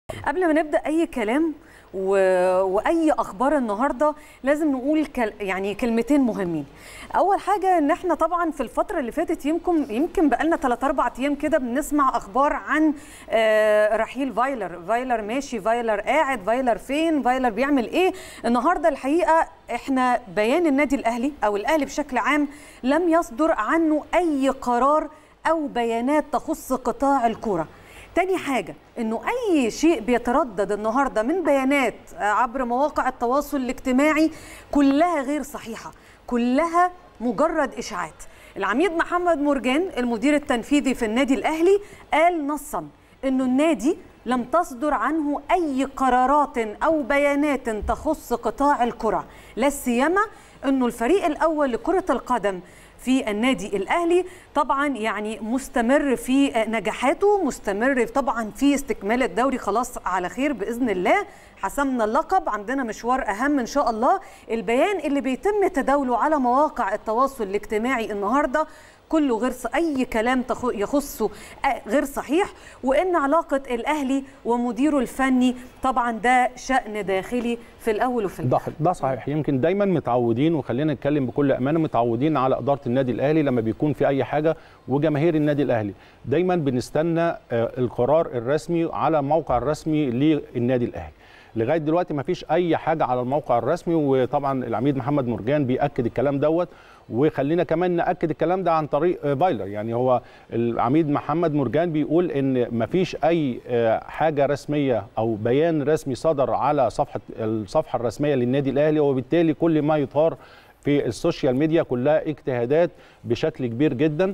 قبل ما نبدا اي كلام و... واي اخبار النهارده لازم نقول كل... يعني كلمتين مهمين اول حاجه ان احنا طبعا في الفتره اللي فاتت يمكن يمكن بقالنا 3 4 ايام كده بنسمع اخبار عن آه رحيل فايلر فايلر ماشي فايلر قاعد فايلر فين فايلر بيعمل ايه النهارده الحقيقه احنا بيان النادي الاهلي او الاهلي بشكل عام لم يصدر عنه اي قرار او بيانات تخص قطاع الكره تاني حاجة انه اي شيء بيتردد النهاردة من بيانات عبر مواقع التواصل الاجتماعي كلها غير صحيحة كلها مجرد اشاعات العميد محمد مرجان المدير التنفيذي في النادي الاهلي قال نصا انه النادي لم تصدر عنه اي قرارات او بيانات تخص قطاع الكرة لا سيما انه الفريق الاول لكرة القدم في النادي الاهلي طبعا يعني مستمر في نجاحاته مستمر طبعا في استكمال الدوري خلاص على خير باذن الله حسمنا اللقب عندنا مشوار اهم ان شاء الله البيان اللي بيتم تداوله على مواقع التواصل الاجتماعي النهارده كله غير اي كلام يخصه غير صحيح وان علاقه الاهلي ومديره الفني طبعا ده شان داخلي في الاول وفي الاخر ده صحيح يمكن دايما متعودين وخلينا نتكلم بكل امانه متعودين على اداره النادي الاهلي لما بيكون في اي حاجه وجماهير النادي الاهلي دايما بنستنى القرار الرسمي على الموقع الرسمي للنادي الاهلي لغايه دلوقتي ما فيش اي حاجه على الموقع الرسمي وطبعا العميد محمد مرجان بياكد الكلام دوت وخلينا كمان ناكد الكلام ده عن طريق بايلر يعني هو العميد محمد مرجان بيقول ان ما فيش اي حاجه رسميه او بيان رسمي صدر على صفحه الصفحه الرسميه للنادي الاهلي وبالتالي كل ما يثار في السوشيال ميديا كلها اجتهادات بشكل كبير جدا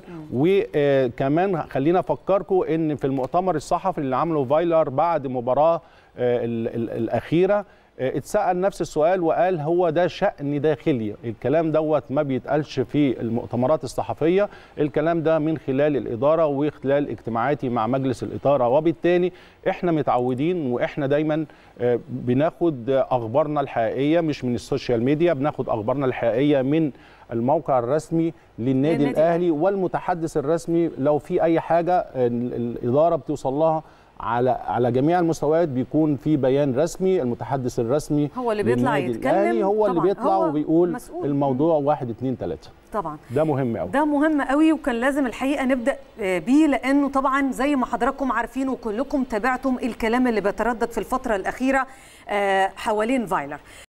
وكمان خلينا افكركم ان في المؤتمر الصحفي اللي عمله فايلر بعد مباراه الاخيره اتسال نفس السؤال وقال هو ده شأن داخلي الكلام دوت ما بيتقالش في المؤتمرات الصحفيه الكلام ده من خلال الاداره وخلال اجتماعاتي مع مجلس الاداره وبالتالي احنا متعودين واحنا دايما بناخد اخبارنا الحقيقيه مش من السوشيال ميديا بناخد اخبارنا الحقيقيه من الموقع الرسمي للنادي الاهلي والمتحدث الرسمي لو في اي حاجه الاداره بتوصل لها على على جميع المستويات بيكون في بيان رسمي المتحدث الرسمي هو اللي بيطلع يتكلم هو اللي بيطلع هو وبيقول مسؤول. الموضوع واحد اتنين تلاته طبعا ده مهم قوي ده مهم قوي وكان لازم الحقيقه نبدا بيه لانه طبعا زي ما حضراتكم عارفين وكلكم تابعتم الكلام اللي بيتردد في الفتره الاخيره حوالين فايلر